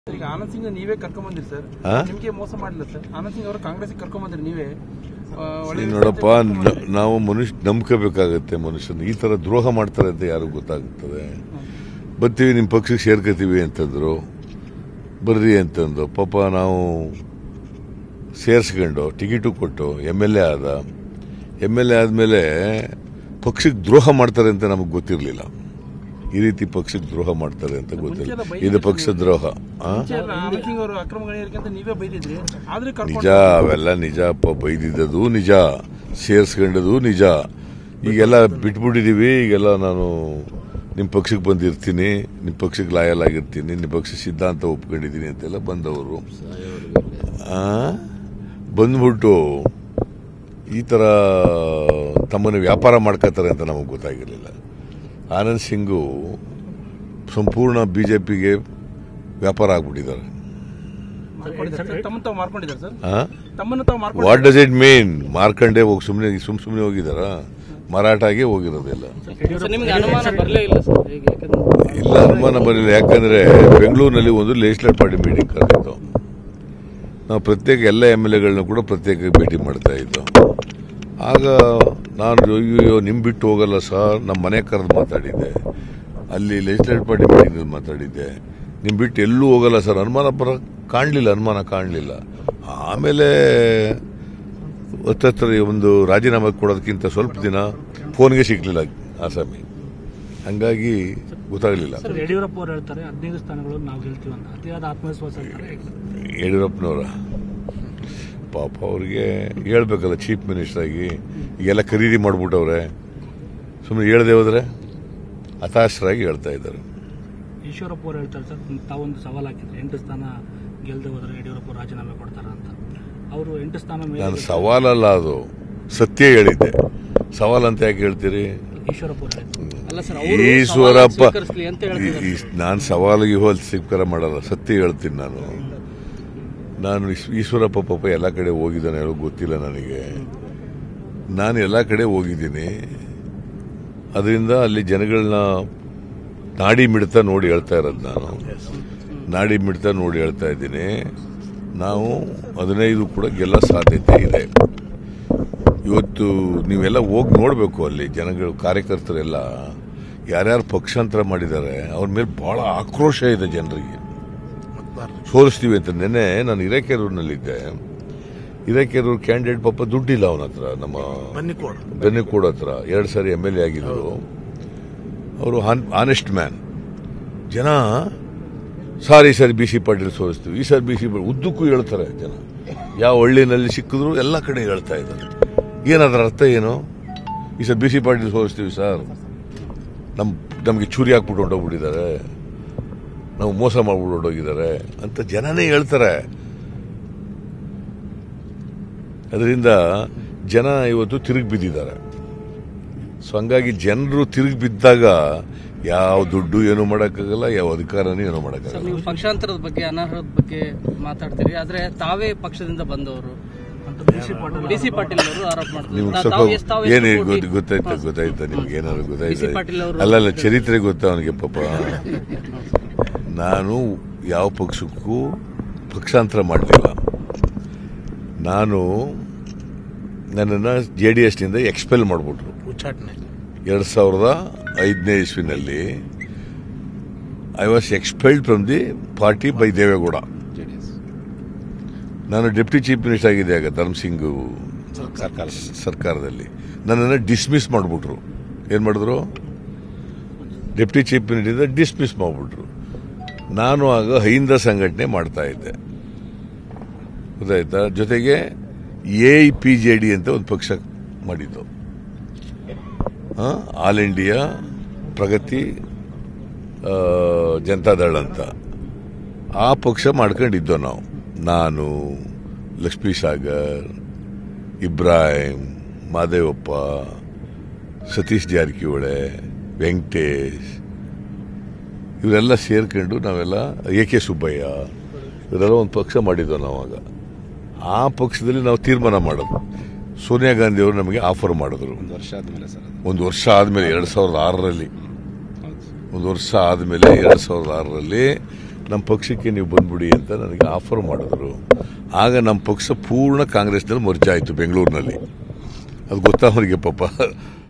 ಈಗ ಆನಂದ್ ಸಿಂಗ್ ನೀವೇ ಕರ್ಕೊಂಡ್ ಬಂದಿರಿ ಸರ್ ಆ? ನಿಮ್ಗೆ ಮೋಸ ಮಾಡಿಲ್ಲ ಸರ್ ಆನಂದ್ ಸಿಂಗ್ ಅವರು ಕಾಂಗ್ರೆಸ್ ಕರ್ಕೊಂಡ್ ಬಂದ್ರಿ ನೀವೇ ಆ, ಒಳ್ಳೆ ಈಗ ನೋಡಪ್ಪ ನ- ನಾವು ಮನುಷ್ಯ ನಂಬ್ಕೋಬೇಕಾಗತ್ತೆ ಮನುಷ್ಯನ ಈ ತರ ದ್ರೋಹ ಮಾಡ್ತಾರೆ ಅಂತ ಯಾರು ಗೊತ್ತಾಗುತ್ತದೆ ಬರ್ತೀವಿ ನಿಮ್ಮ ಪಕ್ಷಕ್ಕೆ ಸೇರ್ಕೋತೀವಿ ಅಂತಂದ್ರು ಬರ್ರಿ ಅಂತಂದು ಪಾಪ ನಾವು ಸೇರಿಸ್ಕೊಂಡು ಟಿಕೆಟು ಕೊಟ್ಟು ಎಮ್ ಎಲ್ ಎ ಆದ ಎಮ್ ಎಲ್ ಎ ಆದಮೇಲೆ ಪಕ್ಷಕ್ಕೆ ದ್ರೋಹ ಮಾಡ್ತಾರೆ ಅಂತ ನಮಗೆ ಗೊತ್ತಿರಲಿಲ್ಲ ಈ ರೀತಿ ಪಕ್ಷಕ್ಕೆ ದ್ರೋಹ ಮಾಡ್ತಾರೆ ಅಂತ ಗೊತ್ತಿಲ್ಲ ಇದು ಪಕ್ಷ ದ್ರೋಹ ಆ? ಮುಂಚೆ ಎಲ್ಲ ಆನಂದ್ ಸಿಂಗ್ ಅವರು ಅಕ್ರಮ ಗಣಿಯರಿಗೆ ಅಂತ ನೀವೇ ಬೈದಿದ್ರಿ ಆದ್ರೆ ಕರ್ಕೊಂಡು ನಿಜ ಅವೆಲ್ಲ ನಿಜಪ್ಪ ಬೈದಿದ್ದದು ನಿಜ ಸೇರ್ಸ್ಕೊಂಡದು ನಿಜ ಈಗೆಲ್ಲ ಬಿಟ್ಬಿಟ್ಟಿದೀವಿ ಈಗೆಲ್ಲ ನಾನು ನಿಮ್ಮ ಪಕ್ಷಕ್ಕೆ ಬಂದಿರ್ತೀನಿ ನಿಮ್ಮ ಪಕ್ಷಕ್ಕೆ ಲಾಯಲ್ ಆಗಿರ್ತೀನಿ ನಿಮ್ಮ ಪಕ್ಷ ಸಿದ್ಧಾಂತ ಒಪ್ಕೊಂಡಿದ್ದೀನಿ ಅಂತೆಲ್ಲ ಬಂದವರು ಆ? ಬಂದ್ಬಿಟ್ಟು ಈ ಥರ ತಮ್ಮನ್ನು ವ್ಯಾಪಾರ ಮಾಡ್ಕೋತಾರೆ ಅಂತ ನಮಗೆ ಗೊತ್ತಾಗಿರಲಿಲ್ಲ ಆನಂದ್ ಸಿಂಗು ಸಂಪೂರ್ಣ ಬಿ ಜೆ ಪಿಗೆ ವ್ಯಾಪಾರ ಆಗ್ಬಿಟ್ಟಿದ್ದಾರೆ ಮಾಡ್ಕೊಂಡಿದ್ದಾರೆ ಸರ್ ತಮ್ಮನ್ನು ತಾವು ಮಾರ್ಕೊಂಡಿದ್ದಾರೆ ಸರ್ ಆ? ತಮ್ಮನ್ನು ತಾವು ವಾಟ್ ಮಾಡ್ಕೊಂಡಿದ್ದಾರೆ ಡಸ್ ಇಟ್ ಮೀನ್ ಮಾರ್ಕಂಡೆ ಹೋಗಿ ಸುಮ್ಮನೆ ಸುಮ್ ಸುಮ್ಮನೆ ಹೋಗಿದಾರ ಮರಾಠಾಗೆ ಹೋಗಿರೋದಿಲ್ಲ ಸರ್ ನಿಮ್ಗೆ ಅನುಮಾನ ಬರಲೇ ಇಲ್ಲ ಸರ್ ಹೇಗೆ ಯಾಕಂದ್ರೆ ಇಲ್ಲ ಅನುಮಾನ ಬರಲಿಲ್ಲ ಯಾಕಂದ್ರೆ ಬೆಂಗಳೂರಿನಲ್ಲಿ ಒಂದು ಲೆಜಿಸ್ಲೇಟ್ ಪಾರ್ಟಿ ಮೀಟಿಂಗ್ ಕರೆದಿತ್ತು ನಾವು ಪ್ರತ್ಯೇಕ ಎಲ್ಲ ಎಮ್ ಎಲ್ ಎಗಳನ್ನ ಕೂಡ ಪ್ರತ್ಯೇಕ ಭೇಟಿ ಮಾಡ್ತಾ ಇದ್ದೋ ಆಗ ನಾನು ಅಯ್ಯೋ ನಿಮ್ ಬಿಟ್ಟು ಹೋಗಲ್ಲ ಸರ್ ನಮ್ಮ ಮನೆ ಕರೆದು ಮಾತಾಡಿದ್ದೆ ಅಲ್ಲಿ ಲೆಜಿಸ್ಲೇಟ್ ಪಾರ್ಟಿ ಮೀಟಿಂಗ್ ಮಾತಾಡಿದ್ದೆ ನಿಮ್ ಬಿಟ್ಟು ಎಲ್ಲೂ ಹೋಗಲ್ಲ ಸರ್ ಅನುಮಾನ ಬರ ಕಾಣಲಿಲ್ಲ ಅನುಮಾನ ಕಾಣಲಿಲ್ಲ ಆಮೇಲೆ ಹತ್ತತ್ರ ಒಂದು ರಾಜೀನಾಮೆ ಕೊಡೋದಕ್ಕಿಂತ ಸ್ವಲ್ಪ ದಿನ ಫೋನ್ಗೆ ಸಿಗ್ಲಿಲ್ಲ ಆಸಾಮಿ ಹಂಗಾಗಿ ಗೊತ್ತಾಗಲಿಲ್ಲ ಸರ್ ಯಡಿಯೂರಪ್ಪ ಅವರು ಹೇಳ್ತಾರೆ ಹದಿನೈದು ಸ್ಥಾನಗಳು ನಾವು ಗೆಲ್ತೀವಿ ಅಂತ ಅತಿಯಾದ ಆತ್ಮವಿಶ್ವಾಸ ಅಂತಾರೆ ಯಡಿಯೂರಪ್ಪನವರ ಪಾಪ ಅವ್ರಿಗೆ ಹೇಳ್ಬೇಕಲ್ಲ ಚೀಫ್ ಮಿನಿಸ್ಟರ್ ಆಗಿ ಈಗೆಲ್ಲ ಖರೀದಿ ಮಾಡ್ಬಿಟ್ಟವ್ರೆ ಸುಮ್ಮನೆ ಹೇಳ್ದೆ ಹೋದ್ರೆ ಹತಾಶರಾಗಿ ಹೇಳ್ತಾ ಇದ್ದಾರೆ ಈಶ್ವರಪ್ಪ ಅವರು ಹೇಳ್ತಾರೆ ಸರ್ ತಾವೊಂದು ಸವಾಲು ಹಾಕಿದ್ರೆ ಎಂಟು ಸ್ಥಾನ ಗೆಲ್ಲದೆ ಹೋದ್ರೆ ಯಡಿಯೂರಪ್ಪ ಅವರು ರಾಜೀನಾಮೆ ಕೊಡ್ತಾರ ಅಂತ ಅವರು ಎಂಟು ಸ್ಥಾನ ಮೇಲೆ ನಾನು ಸವಾಲಲ್ಲ ಅದು ಸತ್ಯ ಹೇಳಿದ್ದೆ ಸವಾಲ್ ಅಂತ ಯಾಕೆ ಹೇಳ್ತೀರಿ ಈಶ್ವರಪ್ಪ ಅವರು ಹೇಳಿದ್ರು ಅಲ್ಲ ಸರ್ ಅವರು ಈಶ್ವರಪ್ಪ ಸ್ವೀಕರಿಸ್ಲಿ ಅಂತ ಹೇಳ್ತಿದ್ದಾರೆ ನಾನು ಸವಾಲಿಗೆ ಹೋಲ್ ಸ್ವೀಕಾರ ಮಾಡಲ್ಲ ಸತ್ಯ ಹೇಳ್ತೀನಿ ನಾನು ನಾನು ಈಶ್- ಈಶ್ವರಪ್ಪ ಪಾಪ ಎಲ್ಲ ಕಡೆ ಹೋಗಿದ್ದಾನೆ ಹೇಳೋ ಗೊತ್ತಿಲ್ಲ ನನಗೆ ನಾನು ಎಲ್ಲ ಕಡೆ ಹೋಗಿದ್ದೀನಿ ಅದರಿಂದ ಅಲ್ಲಿ ಜನಗಳನ್ನ ನಾಡಿ ಮಿಡ್ತಾ ನೋಡಿ ಹೇಳ್ತಾ ಇರೋದು ನಾನು ನಾಡಿ ಮಿಡ್ತಾ ನೋಡಿ ಹೇಳ್ತಾ ಇದ್ದೀನಿ ನಾವು ಹದಿನೈದು ಕೂಡ ಗೆಲ್ಲೋ ಸಾಧ್ಯತೆ ಇದೆ ಇವತ್ತು ನೀವೆಲ್ಲ ಹೋಗಿ ನೋಡಬೇಕು ಅಲ್ಲಿ ಜನಗಳು ಕಾರ್ಯಕರ್ತರೆಲ್ಲ ಯಾರ್ಯಾರು ಪಕ್ಷಾಂತರ ಮಾಡಿದ್ದಾರೆ ಅವ್ರ ಮೇಲೆ ಬಹಳ ಆಕ್ರೋಶ ಇದೆ ಜನರಿಗೆ ಸೋಲಿಸ್ತೀವಿ ಅಂತ ನೆನ್ನೆ ನಾನು ಹಿರೇಕೆರೂರಿನಲ್ಲಿದ್ದೆ ಹಿರೇಕೆರೂರು ಕ್ಯಾಂಡಿಡೇಟ್ ಪಾಪ ದುಡ್ಡಿಲ್ಲ ಅವನ ಹತ್ರ ನಮ್ಮ ಬೆನ್ನಿಕೋಡ್ ಹತ್ರ ಎರಡು ಸಾರಿ ಎಮ್ ಎಲ್ ಎ ಆಗಿದ್ರು ಅವರು ಆನೆಸ್ಟ್ ಮ್ಯಾನ್ ಜನ ಸಾರಿ ಸರಿ ಬಿ ಸಿ ಪಾಟೀಲ್ ಸೋಲಿಸ್ತೀವಿ ಈ ಸಾರಿ ಬಿ ಸಿ ಉದ್ದಕ್ಕೂ ಹೇಳ್ತಾರೆ ಜನ ಯಾವ ಹಳ್ಳಿನಲ್ಲಿ ಸಿಕ್ಕಿದ್ರು ಎಲ್ಲ ಕಡೆ ಹೇಳ್ತಾ ಇದ್ದಾರೆ ಏನದ್ರ ಅರ್ಥ ಏನು ಈ ಸರ್ ಬಿ ಸಿ ಪಾಟೀಲ್ ಸೋಲಿಸ್ತೀವಿ ಸರ್ ನಮ್ ನಮಗೆ ಚೂರಿ ಹಾಕ್ಬಿಟ್ಟು ಹೊಂಟೋಗ್ಬಿಟ್ಟಿದ್ದಾರೆ ನಾವು ಮೋಸ ಮಾಡ್ಬಿಟ್ಟು ಹೊಂಟೋಗಿದ್ದಾರೆ ಅಂತ ಜನನೇ ಹೇಳ್ತಾರೆ ಅದರಿಂದ ಜನ ಇವತ್ತು ತಿರುಗಿ ಬಿದ್ದಿದ್ದಾರೆ ಸೊ ಹಂಗಾಗಿ ಜನರು ತಿರುಗಿ ಬಿದ್ದಾಗ ಯಾವ ದುಡ್ಡು ಏನು ಮಾಡೋಕ್ಕಾಗಲ್ಲ ಯಾವ ಅಧಿಕಾರನೂ ಏನು ಸರ್ ಮಾಡೋಕ್ಕಾಗಲ್ಲ ನೀವು ಪಕ್ಷಾಂತರದ ಬಗ್ಗೆ ಅನರ್ಹದ ಬಗ್ಗೆ ಮಾತಾಡ್ತೀರಿ ಆದ್ರೆ ತಾವೇ ಪಕ್ಷದಿಂದ ಬಂದವರು ಅಂತ B C Patil D C Patil ಅವರು ಆರೋಪ ಮಾಡ್ತಾರೆ ನಿಮ್ಗೆ ನಾ- ಸ್ವಲ್ಪ ತಾವು ಎಷ್ಟು- ತಾವು ಎಷ್ಟು ಏನು ಕೋಟಿ- ಗೊತ್ತಾಯ್ತಾ ಗೊತ್ತಾಯ್ತಾ ನಿಮ್ಗೆ ಏನಾದ್ರು ಸಿ ಪಾಟೀಲ್ ಅವರು- ಗೊತ್ತಾಯ್ತಾ ಅಲ್ಲಲ್ಲ ಚರಿತ್ರೆ ಗೊತ್ತಾ ಅವನಿಗೆ ಪಾಪ ನಾನು ಯಾವ ಪಕ್ಷಕ್ಕೂ ಪಕ್ಷಾಂತರ ಮಾಡಲಿಲ್ಲ ನಾನು ನನ್ನನ್ನು ಜೆ ಡಿ ಎಸ್ನಿಂದ ಎಕ್ಸ್ಪೆಲ್ ಮಾಡಿಬಿಟ್ರು ಎರಡು ಸಾವಿರದ ಐದನೇ ಇಸ್ವಿನಲ್ಲಿ I was expelled from the party by Deve Gowda ನಾನು ಡೆಪ್ಟಿ ಚೀಫ್ ಮಿನಿಸ್ಟರ್ ಆಗಿದೆ ಆಗ ಧರ್ಮ್ ಸಿಂಗ್ ಸರ್ಕಾರದಲ್ಲಿ ನನ್ನನ್ನು ಡಿಸ್ಮಿಸ್ ಮಾಡಿಬಿಟ್ರು ಏನು ಮಾಡಿದ್ರು ಡೆಪ್ಟಿ ಚೀಫ್ ಮಿನಿಸ್ಟರ್ ಡಿಸ್ಮಿಸ್ ಮಾಡಿಬಿಟ್ರು ನಾನು ಆಗ ಹೈಂದ ಸಂಘಟನೆ ಮಾಡ್ತಾ ಇದ್ದೆ ಗೊತ್ತಾಯ್ತಾ ಜೊತೆಗೆ ಎ ಪಿ ಜೆ ಡಿ ಅಂತ ಒಂದು ಪಕ್ಷ ಮಾಡಿದ್ದು ಆ, ಆಲ್ ಇಂಡಿಯಾ ಪ್ರಗತಿ ಆ, ಜನತಾದಳ ಅಂತ ಆ ಪಕ್ಷ ಮಾಡ್ಕೊಂಡಿದ್ದೋ ನಾವು ನಾನು ಲಕ್ಷ್ಮೀ ಸಾಗರ್ ಇಬ್ರಾಹಿಂ ಮಾದೇವಪ್ಪ ಸತೀಶ್ ಜಾರಕಿಹೊಳೆ ವೆಂಕಟೇಶ್ ಇವರೆಲ್ಲ ಸೇರ್ಕೊಂಡು ನಾವೆಲ್ಲ ಎ ಕೆ ಸುಬ್ಬಯ್ಯ ಇವರೆಲ್ಲ ಒಂದು ಪಕ್ಷ ಮಾಡಿದ್ದೋ ನಾವಾಗ ಆ ಪಕ್ಷದಲ್ಲಿ ನಾವು ತೀರ್ಮಾನ ಮಾಡೋದು ಸೋನಿಯಾ ಗಾಂಧಿ ಅವರು ನಮಗೆ ಆಫರ್ ಮಾಡಿದ್ರು ಒಂದು ವರ್ಷ ಆದ್ಮೇಲೆ ಸರ್ ಅದು ಒಂದು ವರ್ಷ ಆದಮೇಲೆ ಎರಡು ಸಾವಿರದ ಆರರಲ್ಲಿ ಒಂದು ವರ್ಷ ಆದಮೇಲೆ ಎರಡು ಸಾವಿರದ ಆರರಲ್ಲಿ ನಮ್ಮ ಪಕ್ಷಕ್ಕೆ ನೀವು ಬಂದ್ಬಿಡಿ ಅಂತ ನನಗೆ ಆಫರ್ ಮಾಡಿದ್ರು ಆಗ ನಮ್ಮ ಪಕ್ಷ ಪೂರ್ಣ ಕಾಂಗ್ರೆಸ್ನಲ್ಲಿ ಮರ್ಜ್ ಆಯಿತು ಬೆಂಗಳೂರಿನಲ್ಲಿ ಅದು ಗೊತ್ತಾ ಅವರಿಗೆ ಪಾಪ